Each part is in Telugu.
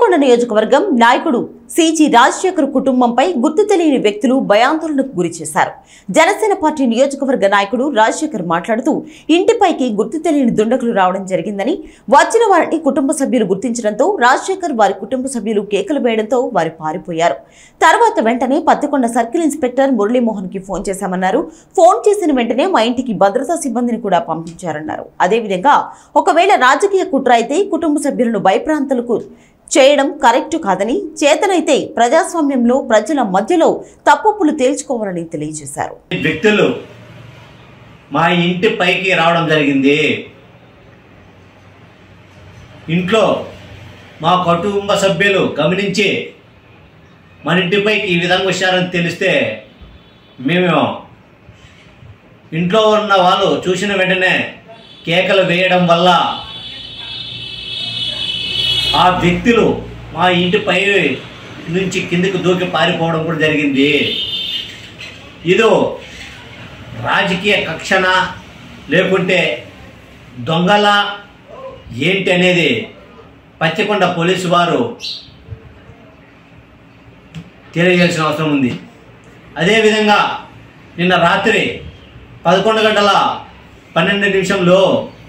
పత్తికొండ నియోజకవర్గం నాయకుడు సిజి రాజశేఖర్ కుటుంబంపై గుర్తు తెలియని వ్యక్తులు భయాందోళనకు గురి చేశారు జనసేన పార్టీ నియోజకవర్గ నాయకుడు రాజశేఖర్ మాట్లాడుతూ ఇంటిపైకి గుర్తు తెలియని దుండగులు రావడం జరిగిందని వచ్చిన వారిని కుటుంబ సభ్యులు గుర్తించడంతో రాజశేఖర్ వారి కుటుంబ సభ్యులు కేకలు వేయడంతో వారు పారిపోయారు తర్వాత వెంటనే పత్తికొండ సర్కిల్ ఇన్స్పెక్టర్ మురళీమోహన్ కి ఫోన్ చేశామన్నారు ఫోన్ చేసిన వెంటనే మా ఇంటికి భద్రతా సిబ్బందిని కూడా పంపించారన్నారు అదేవిధంగా ఒకవేళ రాజకీయ కుట్ర అయితే కుటుంబ సభ్యులను భయప్రాంతాలకు చేయడం కరెక్ట్ కాదని చేతనైతే ప్రజాస్వామ్యంలో ప్రజల మధ్యలో తప్పులు తేల్చుకోవాలని తెలియజేశారు వ్యక్తులు మా ఇంటి పైకి రావడం జరిగింది ఇంట్లో మా కుటుంబ సభ్యులు గమనించి మన ఇంటిపైకి ఈ విధంగా వచ్చారని తెలిస్తే మేము ఇంట్లో ఉన్న వాళ్ళు చూసిన వెంటనే కేకలు వేయడం వల్ల ఆ వ్యక్తులు మా ఇంటిపై నుంచి కిందకి దూకి పారిపోవడం కూడా జరిగింది ఇదో రాజకీయ కక్షణ లేకుంటే దొంగల ఏంటి అనేది పచ్చికొండ పోలీసు వారు తెలియజేయాల్సిన అవసరం ఉంది అదేవిధంగా నిన్న రాత్రి పదకొండు గంటల పన్నెండు నిమిషంలో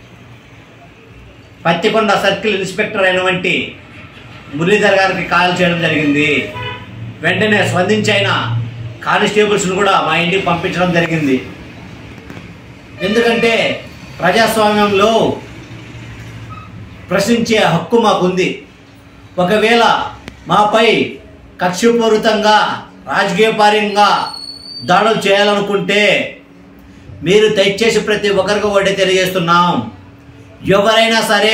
పత్తికొండ సర్కిల్ ఇన్స్పెక్టర్ అయినటువంటి మురళీధర్ గారికి కాల్ చేయడం జరిగింది వెంటనే స్పందించి ఆయన కానిస్టేబుల్స్ను కూడా మా ఇంటికి పంపించడం జరిగింది ఎందుకంటే ప్రజాస్వామ్యంలో ప్రశ్నించే హక్కు మాకుంది ఒకవేళ మాపై కక్షపూరితంగా రాజకీయపరంగా దాడులు చేయాలనుకుంటే మీరు దయచేసి ప్రతి ఒక్కరికి ఒకటి తెలియజేస్తున్నాం ఎవరైనా సరే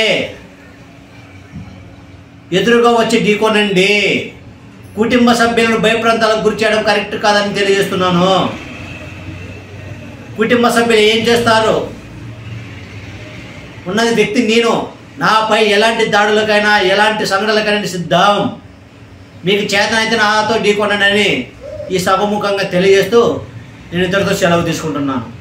ఎదురుగా వచ్చి ఢీకొనండి కుటుంబ సభ్యులను భయప్రాంతాలకు గురి చేయడం కరెక్ట్ కాదని తెలియజేస్తున్నాను కుటుంబ సభ్యులు ఏం చేస్తారు ఉన్నది వ్యక్తి నేను నాపై ఎలాంటి దాడులకైనా ఎలాంటి సంఘటనలకైనా సిద్ధం మీకు చేతనైతే నాతో ఢీకొనండి అని ఈ సభముఖంగా తెలియజేస్తూ నేను ఇద్దరితో సెలవు తీసుకుంటున్నాను